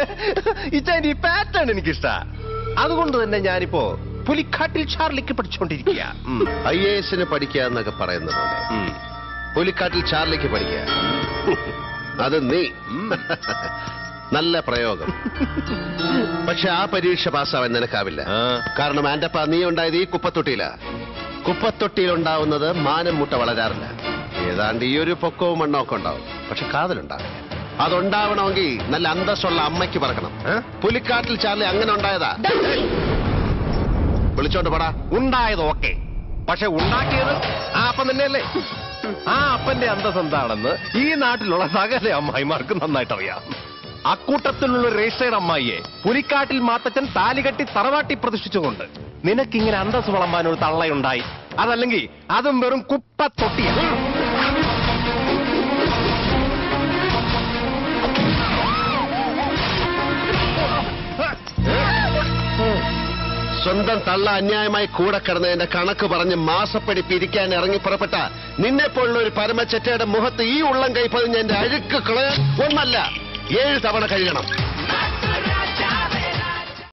ഇച്ചാൻ ഈ പാറ്റേൺ എനിക്കിഷ്ട അതുകൊണ്ട് തന്നെ ഞാനിപ്പോ പുലിക്കാട്ടിൽ ചാർലിക്ക് പഠിച്ചുകൊണ്ടിരിക്കുക ഐ എ എസിന് പഠിക്കുക എന്നൊക്കെ പറയുന്നത് പോലെ പുലിക്കാട്ടിൽ ചാർലിക്ക് പഠിക്കുക അത് നീ നല്ല പ്രയോഗം പക്ഷെ ആ പരീക്ഷ പാസ്സാവാൻ നിനക്കാവില്ല കാരണം ആന്റപ്പ നീ ഉണ്ടായത് ഈ കുപ്പത്തൊട്ടിയില കുപ്പത്തൊട്ടിയിൽ ഉണ്ടാവുന്നത് മാനം മുട്ട വളരാറില്ല ഏതാണ്ട് ഈ ഒരു പൊക്കവും മണ്ണൊക്കെ ഉണ്ടാവും പക്ഷെ കാതലുണ്ടാവില്ല അതുണ്ടാവണമെങ്കിൽ നല്ല അന്തസ്സുള്ള അമ്മയ്ക്ക് പറക്കണം ഏ? പുലിക്കാട്ടിൽ ചാർലി അങ്ങനെ ഉണ്ടായതാ വിളിച്ചോണ്ട് പടാ ഉണ്ടായത് ഓക്കെ പക്ഷെ ഉണ്ടാക്കിയത് ആ അപ്പൻ തന്നെയല്ലേ ആ അപ്പന്റെ അന്തസ് എന്താണെന്ന് ഈ നാട്ടിലുള്ള സകല അമ്മായിമാർക്ക് നന്നായിട്ട് അറിയാം അക്കൂട്ടത്തിലുള്ള രജിസ്റ്റേഡ് അമ്മായിയെ പുലിക്കാട്ടിൽ മാത്തച്ഛൻ താലികെട്ടി തറവാട്ടി പ്രതിഷ്ഠിച്ചുകൊണ്ട് നിനക്കിങ്ങനെ അന്തസ് വിളമ്പാൻ ഒരു തള്ളയുണ്ടായി അതല്ലെങ്കിൽ അതും വെറും കുപ്പത്തൊട്ടിയ സ്വന്തം തള്ള അന്യായമായി കൂടെ കിടന്നതിന്റെ കണക്ക് പറഞ്ഞ് മാസപ്പടി പിരിക്കാൻ ഇറങ്ങി പുറപ്പെട്ട നിന്നെ പോലുള്ള ഒരു പരമച്ചറ്റയുടെ മുഖത്ത് ഈ ഉള്ളം കൈ പതിഞ്ഞ എന്റെ അഴുക്ക് കളയാൻ ഒന്നല്ല ഏഴ് തവണ കഴിയണം